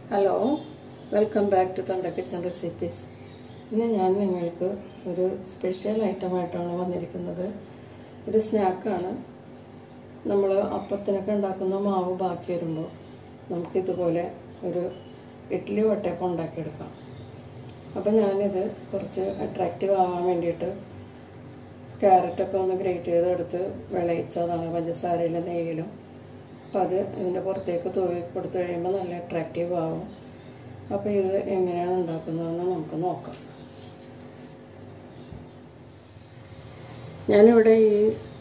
hello welcome back to തണ്ട kitchen recipes ഇന്ന് ഞാൻ നിങ്ങൾക്ക് ഒരു സ്പെഷ്യൽ ഐറ്റമായിട്ടാണ് വന്നിരിക്കുന്നത് ഇത് സ്നാക്കാണ് നമ്മൾ അപ്പത്തിനൊക്കെ ഉണ്ടാക്കുന്ന മാവ് ബാക്കി വരുമ്പോൾ നമുക്കിതുപോലെ ഒരു ഇഡ്ഡലി വട്ടയപ്പം ഉണ്ടാക്കിയെടുക്കാം അപ്പോൾ ഞാനിത് കുറച്ച് അട്രാക്റ്റീവ് ആവാൻ വേണ്ടിയിട്ട് ക്യാരറ്റൊക്കെ ഒന്ന് ഗ്രേറ്റ് ചെയ്തെടുത്ത് വിളയിച്ചതാണ് പഞ്ചസാരയിലും നെയ്യിലും അപ്പോൾ അത് ഇതിൻ്റെ പുറത്തേക്ക് തൂവി കൊടുത്തു കഴിയുമ്പോൾ നല്ല അട്രാക്റ്റീവ് ആവും അപ്പോൾ ഇത് എങ്ങനെയാണ് ഉണ്ടാക്കുന്നതെന്ന് നമുക്ക് നോക്കാം ഞാനിവിടെ ഈ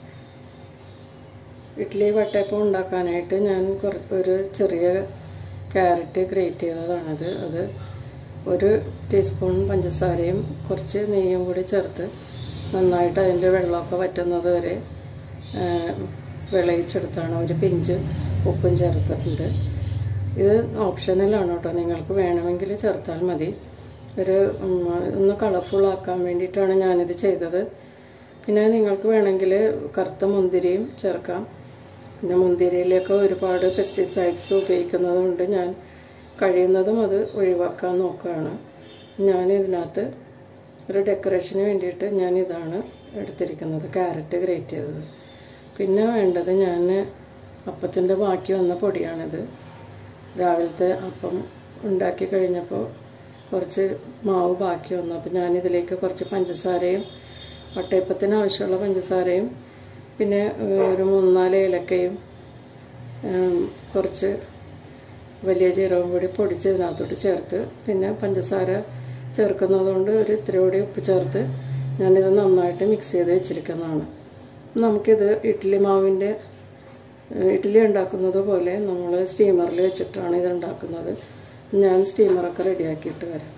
ഇഡ്ഡലി വട്ടയപ്പം ഉണ്ടാക്കാനായിട്ട് ഞാൻ കുറച്ച് ഒരു ചെറിയ ക്യാരറ്റ് ഗ്രേറ്റ് ചെയ്തതാണത് അത് ഒരു ടീസ്പൂൺ പഞ്ചസാരയും കുറച്ച് നെയ്യും കൂടി ചേർത്ത് നന്നായിട്ട് അതിൻ്റെ വെള്ളമൊക്കെ വറ്റുന്നത് വരെ വിളയിച്ചെടുത്താണ് ഒരു പിഞ്ച് ഉപ്പും ചേർത്തിട്ടുണ്ട് ഇത് ഓപ്ഷണലാണ് കേട്ടോ നിങ്ങൾക്ക് വേണമെങ്കിൽ ചേർത്താൽ മതി ഒരു ഒന്ന് കളർഫുൾ ആക്കാൻ വേണ്ടിയിട്ടാണ് ഞാനിത് ചെയ്തത് പിന്നെ നിങ്ങൾക്ക് വേണമെങ്കിൽ കറുത്ത മുന്തിരിയും ചേർക്കാം പിന്നെ മുന്തിരിയിലൊക്കെ ഒരുപാട് പെസ്റ്റിസൈഡ്സ് ഉപയോഗിക്കുന്നത് കൊണ്ട് ഞാൻ കഴിയുന്നതും അത് ഒഴിവാക്കാൻ നോക്കുകയാണ് ഞാൻ ഇതിനകത്ത് ഒരു ഡെക്കറേഷന് വേണ്ടിയിട്ട് ഞാൻ ഇതാണ് എടുത്തിരിക്കുന്നത് ക്യാരറ്റ് ഗ്രേറ്റ് ചെയ്തത് പിന്നെ വേണ്ടത് ഞാൻ അപ്പത്തിൻ്റെ ബാക്കി വന്ന പൊടിയാണിത് രാവിലത്തെ അപ്പം ഉണ്ടാക്കി കഴിഞ്ഞപ്പോൾ കുറച്ച് മാവ് ബാക്കി വന്നു അപ്പോൾ ഞാനിതിലേക്ക് കുറച്ച് പഞ്ചസാരയും വട്ടയപ്പത്തിന് ആവശ്യമുള്ള പഞ്ചസാരയും പിന്നെ ഒരു മൂന്നാല് ഏലക്കയും കുറച്ച് വലിയ ജീരകം കൂടി പൊടിച്ച് ഇതിനകത്തോട്ട് ചേർത്ത് പിന്നെ പഞ്ചസാര ചേർക്കുന്നതുകൊണ്ട് ഒരു ഇത്തിരി കൂടി ഉപ്പ് ചേർത്ത് ഞാനിത് നന്നായിട്ട് മിക്സ് ചെയ്ത് വെച്ചിരിക്കുന്നതാണ് നമുക്കിത് ഇഡ്ഡലി മാവിൻ്റെ ഇഡ്ഡലി ഉണ്ടാക്കുന്നത് പോലെ നമ്മൾ സ്റ്റീമറിൽ വെച്ചിട്ടാണ് ഇത് ഉണ്ടാക്കുന്നത് ഞാൻ സ്റ്റീമറൊക്കെ റെഡിയാക്കിയിട്ട് വരാം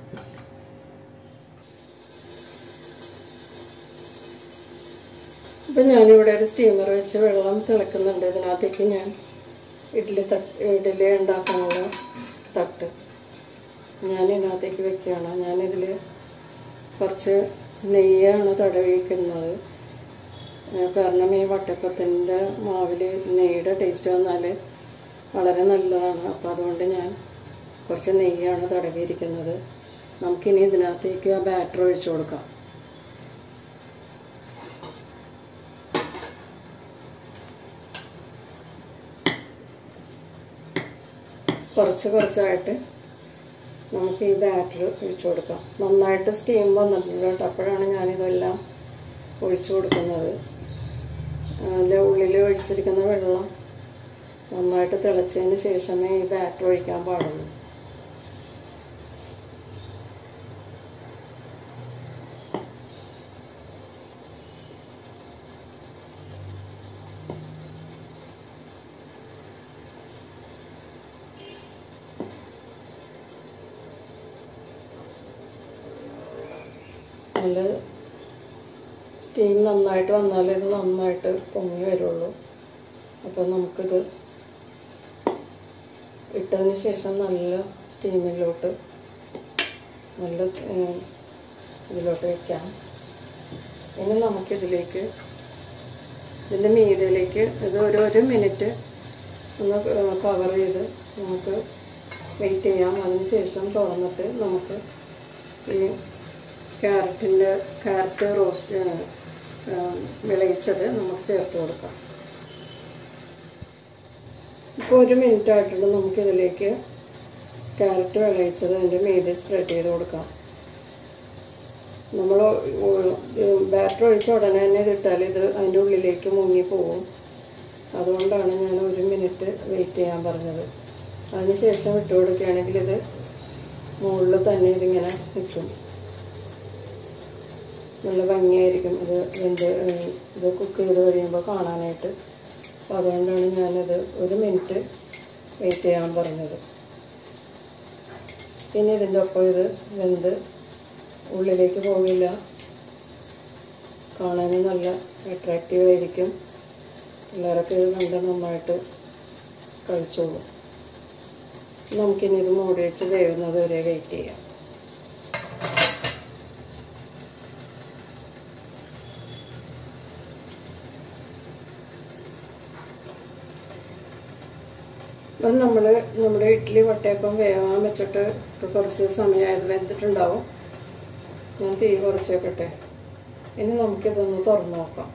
ഇപ്പം ഞാനിവിടെ ഒരു സ്റ്റീമർ വെച്ച് വെള്ളം തിളക്കുന്നുണ്ട് ഇതിനകത്തേക്ക് ഞാൻ ഇഡ്ഡലി തട്ട് ഇഡ്ഡലി ഉണ്ടാക്കാനുള്ള തട്ട് ഞാൻ ഇതിനകത്തേക്ക് വെക്കുകയാണ് ഞാനിതിൽ കുറച്ച് നെയ്യാണ് തടവിക്കുന്നത് കാരണം ഈ വട്ടപ്പത്തിൻ്റെ മാവിൽ നെയ്യുടെ ടേസ്റ്റ് വന്നാൽ വളരെ നല്ലതാണ് അപ്പോൾ അതുകൊണ്ട് ഞാൻ കുറച്ച് നെയ്യാണ് തടവിയിരിക്കുന്നത് നമുക്കിനി ഇതിനകത്തേക്ക് ആ ബാറ്റർ ഒഴിച്ചു കൊടുക്കാം കുറച്ച് കുറച്ചായിട്ട് നമുക്ക് ഈ ബാറ്റർ ഒഴിച്ചു കൊടുക്കാം നന്നായിട്ട് സ്റ്റീം വന്നിട്ടുണ്ട് കേട്ടോ അപ്പോഴാണ് ഞാനിതെല്ലാം ഒഴിച്ചു കൊടുക്കുന്നത് അതിൻ്റെ ഉള്ളിൽ ഒഴിച്ചിരിക്കുന്ന വെള്ളം നന്നായിട്ട് തിളച്ചതിന് ശേഷമേ ഈ ബാറ്റർ ഒഴിക്കാൻ പാടുള്ളൂ നല്ല സ്റ്റീം നന്നായിട്ട് വന്നാലേ ഇത് നന്നായിട്ട് പൊങ്ങി വരുള്ളൂ അപ്പോൾ നമുക്കിത് ഇട്ടതിന് ശേഷം നല്ല സ്റ്റീമിലോട്ട് നല്ല ഇതിലോട്ട് വയ്ക്കാം ഇനി നമുക്കിതിലേക്ക് ഇതിൻ്റെ മീതിലേക്ക് ഇത് ഒരു ഒരു മിനിറ്റ് ഒന്ന് കവർ ചെയ്ത് നമുക്ക് വെയിറ്റ് ചെയ്യാം അതിന് ശേഷം തുറന്നിട്ട് നമുക്ക് ഈ ക്യാരറ്റിൻ്റെ ക്യാരറ്റ് റോസ്റ്റ് വിളയിച്ചത് നമുക്ക് ചേർത്ത് കൊടുക്കാം ഇപ്പോൾ ഒരു മിനിറ്റ് ആയിട്ടുണ്ട് നമുക്കിതിലേക്ക് ക്യാരറ്റ് വിളയിച്ചത് അതിൻ്റെ മീതെ സ്പ്രെഡ് ചെയ്ത് കൊടുക്കാം നമ്മൾ ബാറ്റർ ഒഴിച്ച ഉടനെ തന്നെ ഇതിട്ടാൽ ഇത് അതിൻ്റെ ഉള്ളിലേക്ക് മുങ്ങി പോകും അതുകൊണ്ടാണ് ഞാൻ ഒരു മിനിറ്റ് വെയിറ്റ് ചെയ്യാൻ പറഞ്ഞത് അതിന് ശേഷം ഇട്ട് കൊടുക്കുകയാണെങ്കിൽ ഇത് മുകളിൽ തന്നെ ഇതിങ്ങനെ നിൽക്കും നല്ല ഭംഗിയായിരിക്കും ഇത് വെന്ത് ഇത് കുക്ക് ചെയ്ത് കഴിയുമ്പോൾ കാണാനായിട്ട് അപ്പോൾ അതുകൊണ്ടാണ് ഞാനത് ഒരു മിനിറ്റ് വെയിറ്റ് ചെയ്യാൻ പറഞ്ഞത് പിന്നെ ഇതിൻ്റെ ഒപ്പം ഇത് വെന്ത് ഉള്ളിലേക്ക് പോകില്ല കാണാനും നല്ല അട്രാക്റ്റീവ് ആയിരിക്കും പിള്ളേരൊക്കെ ഇത് കണ്ട് നന്നായിട്ട് കഴിച്ചോളും നമുക്കിനി ഇത് മൂടി വെച്ച് വേവുന്നത് വരെ വെയിറ്റ് ചെയ്യാം അപ്പം നമ്മൾ നമ്മുടെ ഇഡ്ഡലി വട്ടയപ്പം വേവാൻ വെച്ചിട്ട് ഇപ്പൊ കുറച്ച് സമയമായത് വെന്തിട്ടുണ്ടാവും ഞാൻ തീ കുറച്ച് വെക്കട്ടെ ഇനി നമുക്കിതൊന്ന് തുറന്നു നോക്കാം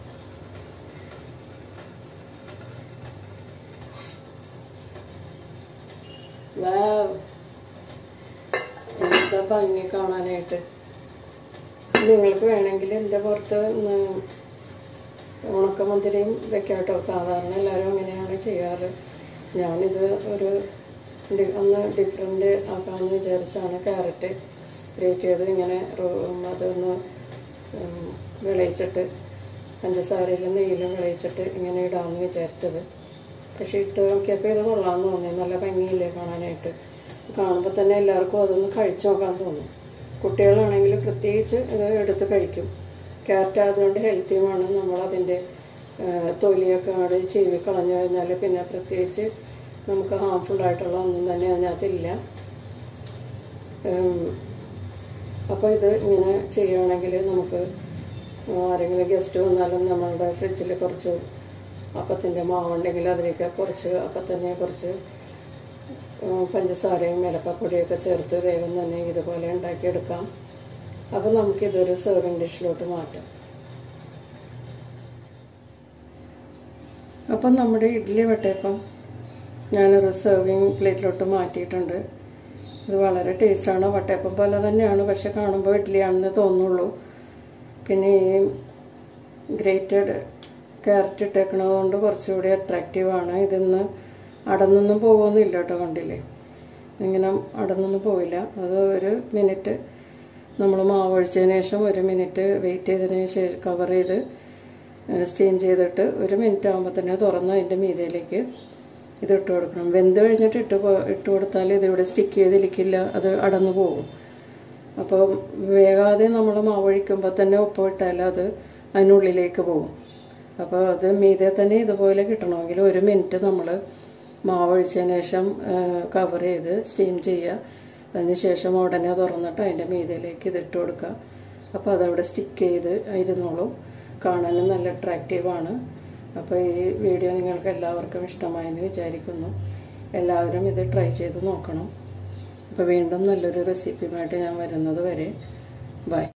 വാവ് എന്താ ഭംഗി കാണാനായിട്ട് നിങ്ങൾക്ക് വേണമെങ്കിൽ എൻ്റെ പുറത്ത് ഒന്ന് ഉണക്കമുന്തിരിയും വെക്കാം കേട്ടോ സാധാരണ എല്ലാവരും അങ്ങനെയാണ് ചെയ്യാറ് ഞാനിത് ഒരു ഡി- ഒന്ന് ഡിഫറെൻ്റ് ആക്കാമെന്ന് വിചാരിച്ചാണ് ക്യാരറ്റ് ഗ്രേറ്റ് ചെയ്ത് ഇങ്ങനെ റോ- അതൊന്ന് ഉം, വിളയിച്ചിട്ട് പഞ്ചസാരയിലും നെയ്യിലും വിളയിച്ചിട്ട് ഇങ്ങനെ ഇടാമെന്ന് വിചാരിച്ചത് പക്ഷെ ഇട്ട് നോക്കിയപ്പോൾ ഇത് കൊള്ളാമെന്ന് തോന്നി നല്ല ഭംഗിയില്ലേ കാണാനായിട്ട് കാണുമ്പോൾ തന്നെ എല്ലാവർക്കും അതൊന്ന് കഴിച്ചു നോക്കാൻ തോന്നും കുട്ടികളാണെങ്കിൽ പ്രത്യേകിച്ച് ഇത് എടുത്ത് കഴിക്കും ക്യാരറ്റ് ആയതുകൊണ്ട് ഹെൽത്തിയുമാണ് നമ്മളതിൻ്റെ തൊലിയൊക്കെ അവിടെ ചീവി കളഞ്ഞു കഴിഞ്ഞാൽ പിന്നെ പ്രത്യേകിച്ച് നമുക്ക് ഹാംഫുൾ ആയിട്ടുള്ള ഒന്നും തന്നെ അതിനകത്തില്ല അപ്പോൾ ഇത് ഇങ്ങനെ ചെയ്യുകയാണെങ്കിൽ നമുക്ക് ആരെങ്കിലും ഗസ്റ്റ് വന്നാലും നമ്മളുടെ ഫ്രിഡ്ജിൽ കുറച്ച് അപ്പത്തിൻ്റെ മാവുണ്ടെങ്കിൽ അതിലേക്ക് കുറച്ച് അപ്പം തന്നെ കുറച്ച് ഉം, പഞ്ചസാരയും ഏലക്കപ്പൊടിയൊക്കെ ചേർത്ത് വേഗം തന്നെ ഇതുപോലെ ഉണ്ടാക്കിയെടുക്കാം അപ്പോൾ നമുക്കിതൊരു സെർവിങ് ഡിഷിലോട്ട് മാറ്റാം അപ്പം നമ്മുടെ ഇഡ്ഡലി വട്ടയപ്പം ഞാനൊരു സെർവിങ് പ്ലേറ്റിലോട്ട് മാറ്റിയിട്ടുണ്ട് ഇത് വളരെ ടേസ്റ്റാണ് വട്ടയപ്പം പോലെ തന്നെയാണ് പക്ഷെ കാണുമ്പോൾ ഇഡ്ഡലിയാണെന്ന് തോന്നുള്ളൂ പിന്നെ ഈ ഗ്രേറ്റഡ് ക്യാരറ്റ് ഇട്ടേക്കണത് കൊണ്ട് കുറച്ചുകൂടി അട്രാക്റ്റീവാണ് ഇതിന്ന് അടന്നൊന്നും പോകുന്നില്ല കേട്ടോ കണ്ടില്ലേ ഇങ്ങനെ അടന്നൊന്നും പോയില്ല അത് ഒരു മിനിറ്റ് നമ്മൾ മാവ് ഒഴിച്ചതിന് ശേഷം ഒരു മിനിറ്റ് വെയിറ്റ് ചെയ്തതിന് ശേഷം കവർ ചെയ്ത് സ്റ്റീം ചെയ്തിട്ട് ഒരു മിനിറ്റ് ആകുമ്പോൾ തന്നെ തുറന്ന് അതിൻ്റെ മീതയിലേക്ക് ഇത് ഇട്ട് കൊടുക്കണം വെന്ത് കഴിഞ്ഞിട്ട് ഇട്ട് പോ- ഇട്ട് കൊടുത്താൽ ഇതിവിടെ സ്റ്റിക്ക് ചെയ്തിരിക്കില്ല അത് അടന്നു പോകും അപ്പോൾ വേഗാതെ നമ്മൾ മാവ് ഒഴിക്കുമ്പോൾ തന്നെ ഉപ്പ് ഇട്ടാൽ അത് അതിനുള്ളിലേക്ക് പോകും അപ്പോൾ അത് മീതെ തന്നെ ഇതുപോലെ കിട്ടണമെങ്കിൽ ഒരു മിനിറ്റ് നമ്മൾ മാവ് ഒഴിച്ചതിന് ശേഷം കവർ ചെയ്ത് സ്റ്റീം ചെയ്യുക അതിന് ശേഷം ഉടനെ തുറന്നിട്ട് അതിൻ്റെ മീതയിലേക്ക് ഇതിട്ട് കൊടുക്കുക അപ്പോൾ അതവിടെ സ്റ്റിക്ക് ചെയ്ത് ഇരുന്നോളും കാണാനും നല്ല അട്രാക്റ്റീവാണ് അപ്പോൾ ഈ വീഡിയോ നിങ്ങൾക്ക് എല്ലാവർക്കും ഇഷ്ടമായെന്ന് വിചാരിക്കുന്നു എല്ലാവരും ഇത് ട്രൈ ചെയ്ത് നോക്കണം അപ്പോൾ വീണ്ടും നല്ലൊരു റെസിപ്പിയുമായിട്ട് ഞാൻ വരുന്നത് വരെ ബൈ